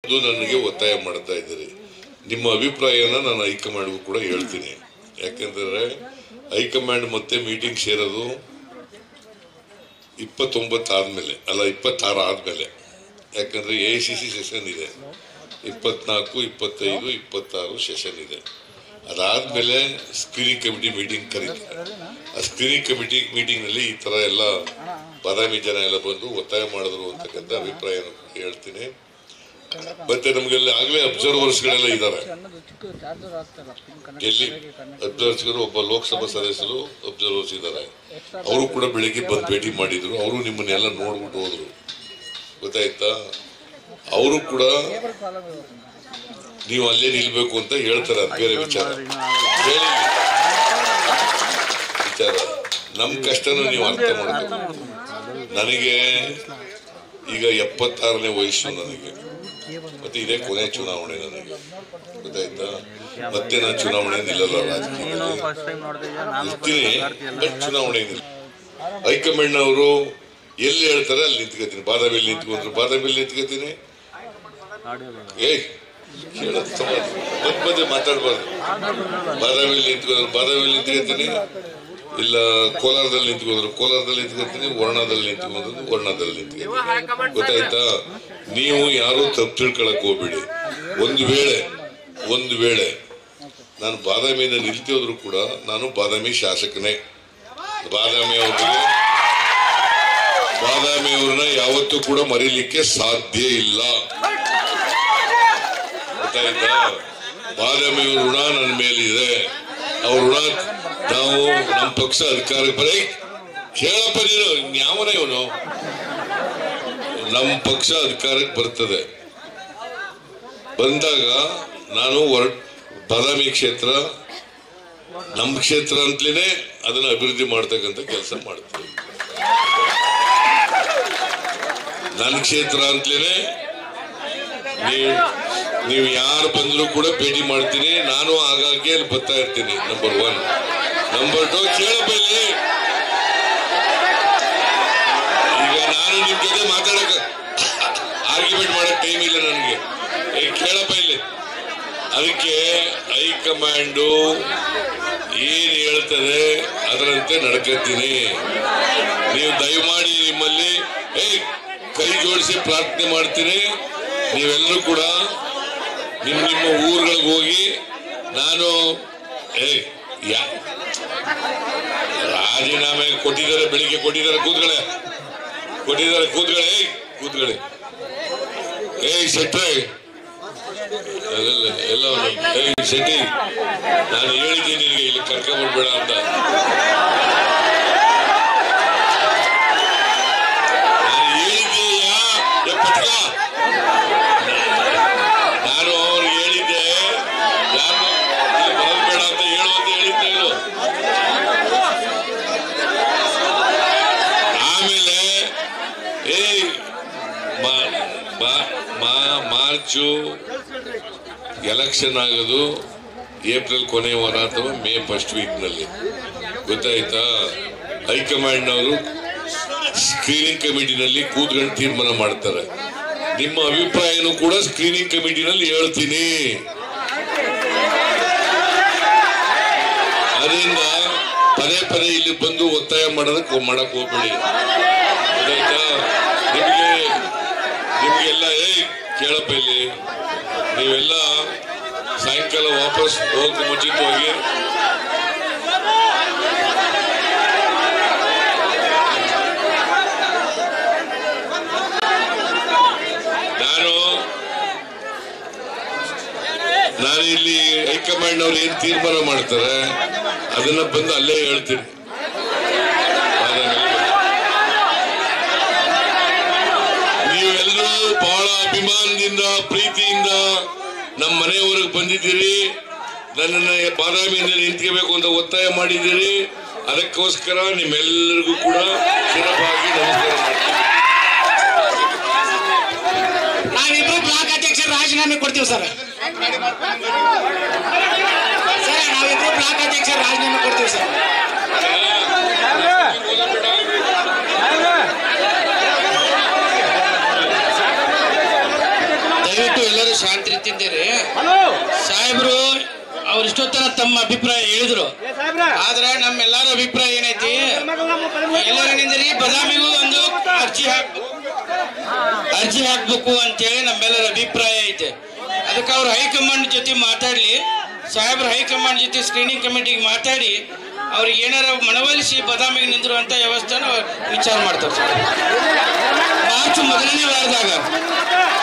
ಇದು ನನಗೆ ಒತ್ತಾಯ ಮಾಡ್ತಾ ಇದ್ದೀರಿ ನಿಮ್ಮ ಅಭಿಪ್ರಾಯನ ನಾನು ಹೈಕಮಾಂಡ್ಗೂ ಕೂಡ ಹೇಳ್ತೀನಿ ಯಾಕೆಂದ್ರೆ ಹೈಕಮಾಂಡ್ ಮತ್ತೆ ಮೀಟಿಂಗ್ ಸೇರೋದು ಇಪ್ಪತ್ತೊಂಬತ್ತು ಆದ್ಮೇಲೆ ಅಲ್ಲ ಇಪ್ಪತ್ತಾರು ಆದ್ಮೇಲೆ ಯಾಕಂದ್ರೆ A I C C session ಇದೆ ಇಪ್ಪತ್ನಾಲ್ಕು ಇಪ್ಪತ್ತೈದು ಇಪ್ಪತ್ತಾರು ಸೆಷನ್ ಇದೆ ಅದಾದ್ಮೇಲೆ ಸ್ಕ್ರೀನಿಂಗ್ ಕಮಿಟಿ ಮೀಟಿಂಗ್ ಕರೀತಾರೆ ಆ ಸ್ಕ್ರೀನಿಂಗ್ ಕಮಿಟಿ ಮೀಟಿಂಗ್ ನಲ್ಲಿ ಈ ತರ ಎಲ್ಲ ಬಾದಾಮಿ ಜನ ಎಲ್ಲ ಬಂದು ಒತ್ತಾಯ ಮಾಡಿದ್ರು ಅಂತಕ್ಕಂಥ ಅಭಿಪ್ರಾಯ ಹೇಳ್ತೀನಿ ಮತ್ತೆ ನಮ್ಗೆಲ್ಲ ಆಗ್ಲೇ ಅಬ್ಸರ್ವರ್ಸ್ ಗಳೆಲ್ಲ ಇದ್ದಾರೆ ಎಲ್ಲಿ ಅಬ್ಸರ್ವರ್ಸ್ಗಳು ಒಬ್ಬ ಲೋಕಸಭಾ ಸದಸ್ಯರು ಅಬ್ಸರ್ವರ್ಸ್ ಇದ್ದಾರೆ ಅವರು ಕೂಡ ಬೆಳಿಗ್ಗೆ ಬಂದು ಭೇಟಿ ಮಾಡಿದ್ರು ಅವರು ನಿಮ್ಮನ್ನೆಲ್ಲ ನೋಡ್ಬಿಟ್ಟು ಹೋದ್ರು ಗೊತ್ತಾಯ್ತಾ ಅವರು ಕೂಡ ನೀವು ಅಲ್ಲೇ ನಿಲ್ಬೇಕು ಅಂತ ಹೇಳ್ತಾರೆ ಅದ್ ಬೇರೆ ವಿಚಾರ ಹೇಳಿ ವಿಚಾರ ನಮ್ ಕಷ್ಟನೂ ನೀವು ಅರ್ಥ ಮಾಡಬೇಕು ನನಗೆ ಈಗ ಎಪ್ಪತ್ತಾರನೇ ವಯಸ್ಸು ನನಗೆ ಮತ್ತೆ ಇದೇ ಕೊನೆ ಚುನಾವಣೆ ನನಗೆ ಗೊತ್ತಾಯ್ತಾ ಮತ್ತೆ ನಾನು ಚುನಾವಣೆ ನಿಲ್ಲಲ್ಲ ರಾಜಕೀಯದಲ್ಲಿ ಫಸ್ಟ್ ಟೈಮ್ ನೋಡ್ತಿದ್ದೆ ನಾನು ನಿಲ್ತೀನಿ ಬಟ್ ಚುನಾವಣೆ ನಿಲ್ಲ ಹೈಕಮಾಂಡ್ ಅವರು ಎಲ್ಲಿ ಹೇಳ್ತಾರೆ ಅಲ್ಲಿ ನಿಂತ್ಕೋತೀನಿ ಬಾದಾಮಿಯಲ್ಲಿ ನಿಂತ್ಕೊಂಡ್ರು ಬಾದಾಮಿಯಲ್ಲಿ ನಿಂತ್ಕೋತೀನಿ ಆಡಿಯೋ ಏಯ್ ಕೇಳೋದು ಸಮಾಜ. ಮಧ್ಯ ಮಧ್ಯೆ ಮಾತಾಡ್ಬಾರ್ದು ಬಾದಾಮಿಯಲ್ಲಿ ನಿಂತ್ಕೊಂಡ್ರು ಬಾದಾಮಿಯಲ್ಲಿ ನಿಂತ್ಕೋತೀನಿ ಇಲ್ಲ ಕೋಲಾರದಲ್ಲಿ ನಿಂತ್ಕೊಂಡ್ರು ಕೋಲಾರದಲ್ಲಿ ನಿಂತ್ಕೋತೀನಿ ವರ್ಣದಲ್ಲಿ ನಿಂತ್ಕೊಂಡ್ರು ವರ್ಣದಲ್ಲಿ ನಿಂತ್ಕೋತೀನಿ ಗೊತ್ತಾಯ್ತಾ ನೀವು ಯಾರು ತಪ್ಪು ತಿಳ್ಕೊಳಕ್ ಹೋಗ್ಬೇಡಿ ಒಂದು ವೇಳೆ ಒಂದು ವೇಳೆ ನಾನು ಬಾದಾಮಿಯಿಂದ ನಿಲ್ತಿ ಹೋದ್ರು ಕೂಡ ನಾನು ಬಾದಾಮಿ ಶಾಸಕನೇ ಬಾದಾಮಿ ಅವ್ರಿಗೆ ಬಾದಾಮಿ ಅವ್ರನ್ನ ಯಾವತ್ತೂ ಕೂಡ ಮರೀಲಿಕ್ಕೆ ಸಾಧ್ಯ ಇಲ್ಲ ಗೊತ್ತಾಯ್ತಾ ಬಾದಾಮಿ ಅವ್ರ ಋಣ ನನ್ನ ಮೇಲಿದೆ ಅವ್ರ ಋಣ ನಾವು ನಮ್ಮ ಪಕ್ಷ ಅಧಿಕಾರಕ್ಕೆ ಬರೀ ಕೇಳಪ್ಪ ನೀನು ಯಾವನೇ ಇವನು ನಮ್ಮ ಪಕ್ಷ ಅಧಿಕಾರಕ್ಕೆ ಬರ್ತದೆ ಬಂದಾಗ ನಾನು ಹೊರ ಬಾದಾಮಿ ಕ್ಷೇತ್ರ ನಮ್ಮ ಕ್ಷೇತ್ರ ಅಂತಲೇ ಅದನ್ನ ಅಭಿವೃದ್ಧಿ ಮಾಡ್ತಕ್ಕಂಥ ಕೆಲಸ ಮಾಡ್ತೀವಿ ನನ್ನ ಕ್ಷೇತ್ರ ಅಂತಲೇ ನೀವು ನೀವು ಯಾರು ಬಂದ್ರು ಕೂಡ ಭೇಟಿ ಮಾಡ್ತೀನಿ ನಾನು ಆಗಾಗ್ಗೆ ಅಲ್ಲಿ ಬರ್ತಾ ಇರ್ತೀನಿ ನಂಬರ್ ಒನ್ ನಂಬರ್ ಟು ಕೇಳಪ್ಪ ಇಲ್ಲಿ ಈಗ ನಾನು ನಿಮ್ ಜೊತೆ ಮಾತಾಡಕ ಆರ್ಗ್ಯುಮೆಂಟ್ ಮಾಡಕ್ ಟೈಮ್ ಇಲ್ಲ ನನಗೆ ಏ ಕೇಳಪ್ಪ ಇಲ್ಲಿ ಅದಕ್ಕೆ ಹೈಕಮಾಂಡು ಏನ್ ಹೇಳ್ತದೆ ಅದರಂತೆ ನಡ್ಕತ್ತೀನಿ ನೀವು ದಯಮಾಡಿ ನಿಮ್ಮಲ್ಲಿ ಏಯ್ ಕೈ ಜೋಡಿಸಿ ಪ್ರಾರ್ಥನೆ ಮಾಡ್ತೀನಿ ನೀವೆಲ್ಲರೂ ಕೂಡ ನಿಮ್ಮ ನಿಮ್ಮ ಊರುಗಳಿಗೆ ಹೋಗಿ ನಾನು ಏಯ್ ಯಾ ರಾಜೀನಾಮೆ ಕೊಟ್ಟಿದ್ದಾರೆ ಬೆಳಿಗ್ಗೆ ಕೊಟ್ಟಿದ್ದಾರೆ ಕೂತ್ಗಳೇ ಕೊಟ್ಟಿದ್ದಾರೆ ಕೂತ್ಗಳೇ ಏಯ್ ಕೂತ್ಗಳೇ ಏಯ್ ಶೆಟ್ರೆ ಅದಲ್ಲ ಎಲ್ಲ ಒಂದು- ಏಯ್ ಶೆಟ್ಟಿ ನಾನು ಹೇಳಿದ್ದೀನಿ ನಿನಗೆ ಇಲ್ಲಿ ಕರ್ಕೊಂಡ್ಬರ್ಬೇಡ ಅಂತ ನಾನು ಹೇಳಿದ್ದೀಯಾ ಏ ಪಟ್ಕ ನಾನು ಅವ್ರಿಗೆ ಹೇಳಿದ್ದೆ ಯಾರು ಇಲ್ಲಿ ಬರಬೇಡ ಅಂತ ಹೇಳು ಅಂತ ಹೇಳಿದ್ದೆ ಇಲ್ವೋ? ಆಮೇಲೆ ಏಯ್ ಮಾ- ಮಾ- ಮಾ- ಮಾರ್ಚು ಎಲೆಕ್ಷನ್ ಆಗೋದು ಏಪ್ರಿಲ್ ಕೊನೆ ವಾರ ಅಥವಾ ಮೇ ಫಸ್ಟ್ ವೀಕ್ ನಲ್ಲಿ ಗೊತ್ತಾಯ್ತಾ ಹೈಕಮಾಂಡ್ ಅವರು ಸ್ಕ್ರೀನಿಂಗ್ ಕಮಿಟಿನಲ್ಲಿ ಕೂತ್ಕೊಂಡು ತೀರ್ಮಾನ ಮಾಡ್ತಾರೆ ನಿಮ್ಮ ಅಭಿಪ್ರಾಯನೂ ಕೂಡ ಸ್ಕ್ರೀನಿಂಗ್ ಕಮಿಟಿನಲ್ಲಿ ಹೇಳ್ತೀನಿ ಅದರಿಂದ ಪದೇ ಪದೇ ಇಲ್ಲಿ ಬಂದು ಒತ್ತಾಯ ಮಾಡೋದಕ್ಕೆ ಮಾಡಕ್ ಹೋಗ್ಬೇಡಿ ಗೊತ್ತಾಯ್ತಾ ನಿಮಗೆ ನಿಮ್ಗೆಲ್ಲ ಏ ಕೇಳಪ್ಪ ಇಲ್ಲಿ ನೀವೆಲ್ಲ ಸಾಯಂಕಾಲ ವಾಪಸ್ ಹೋಗಕ್ಕೆ ಮುಂಚಿತವಾಗಿ ನಾನು ನಾನು ಇಲ್ಲಿ ಹೈಕಮಾಂಡ್ ಅವ್ರು ಏನ್ ತೀರ್ಮಾನ ಮಾಡ್ತಾರೆ ಅದನ್ನ ಬಂದು ಅಲ್ಲೇ ಹೇಳ್ತೀನಿ ನೀವೆಲ್ಲರೂ ಬಹಳ ಅಭಿಮಾನದಿಂದ ಪ್ರೀತಿಯಿಂದ ನಮ್ಮ ಮನೆಯವರೆಗೆ ಬಂದಿದ್ದೀರಿ ನನ್ನನ್ನ ಬಾದಾಮಿಯಿಂದ ನಿಂತ್ಕೋಬೇಕು ಅಂತ ಒತ್ತಾಯ ಮಾಡಿದ್ದೀರಿ ಅದಕ್ಕೋಸ್ಕರ ನಿಮ್ಮೆಲ್ಲರಿಗೂ ಕೂಡ ಚಿರವಾಗಿ ನಮಸ್ಕಾರ ಮಾಡ್ತೀನಿ ನಾವಿಬ್ರು ಬ್ಲಾಕ್ ಅಧ್ಯಕ್ಷರು ರಾಜೀನಾಮೆ ಕೊಡ್ತೀವಿ ಸರ್ ಸರ್ ನಾವಿಬ್ರು ಬ್ಲಾಕ್ ಅಧ್ಯಕ್ಷರು ರಾಜೀನಾಮೆ ಕೊಡ್ತೀವಿ ಸರ್ ದಯವಿಟ್ಟು ಎಲ್ಲರೂ ಎಲ್ಲರೂ ಶಾಂತಿ ರೀತಿದ್ದೀರಿ ಸಾಹೇಬ್ರು ಅವ್ರು ಇಷ್ಟೊತ್ತನ ತಮ್ಮ ಅಭಿಪ್ರಾಯ ಹೇಳಿದ್ರು ಆದ್ರೆ ನಮ್ಮೆಲ್ಲರ ಅಭಿಪ್ರಾಯ ಏನೈತಿ ಎಲ್ಲರೂ ನಿಂದಿರಿ ಬದಾಮಿಗೂ ಒಂದು ಅರ್ಜಿ ಹಾಕ್ಬೇಕು ಅರ್ಜಿ ಹಾಕ್ಬೇಕು ಅಂತೇಳಿ ನಮ್ಮೆಲ್ಲರ ಅಭಿಪ್ರಾಯ ಐತೆ ಅದಕ್ಕೆ ಅವ್ರು ಹೈಕಮಾಂಡ್ ಜೊತೆ ಮಾತಾಡ್ಲಿ ಸಾಹೇಬ್ರ ಹೈಕಮಾಂಡ್ ಜೊತೆ ಸ್ಕ್ರೀನಿಂಗ್ ಕಮಿಟಿಗೆ ಮಾತಾಡಿ ಅವ್ರಿಗೆ ಏನಾರ ಮನವೊಲಿಸಿ ಬದಾಮಿಗೆ ನಿಂದಿರುವಂತ ವ್ಯವಸ್ಥೆನ ವಿಚಾರ ಮಾಡ್ತಾರೆ ಸರ್ ಮಾರ್ಚ್ ಮೊದಲನೇ ವಾರದಾಗ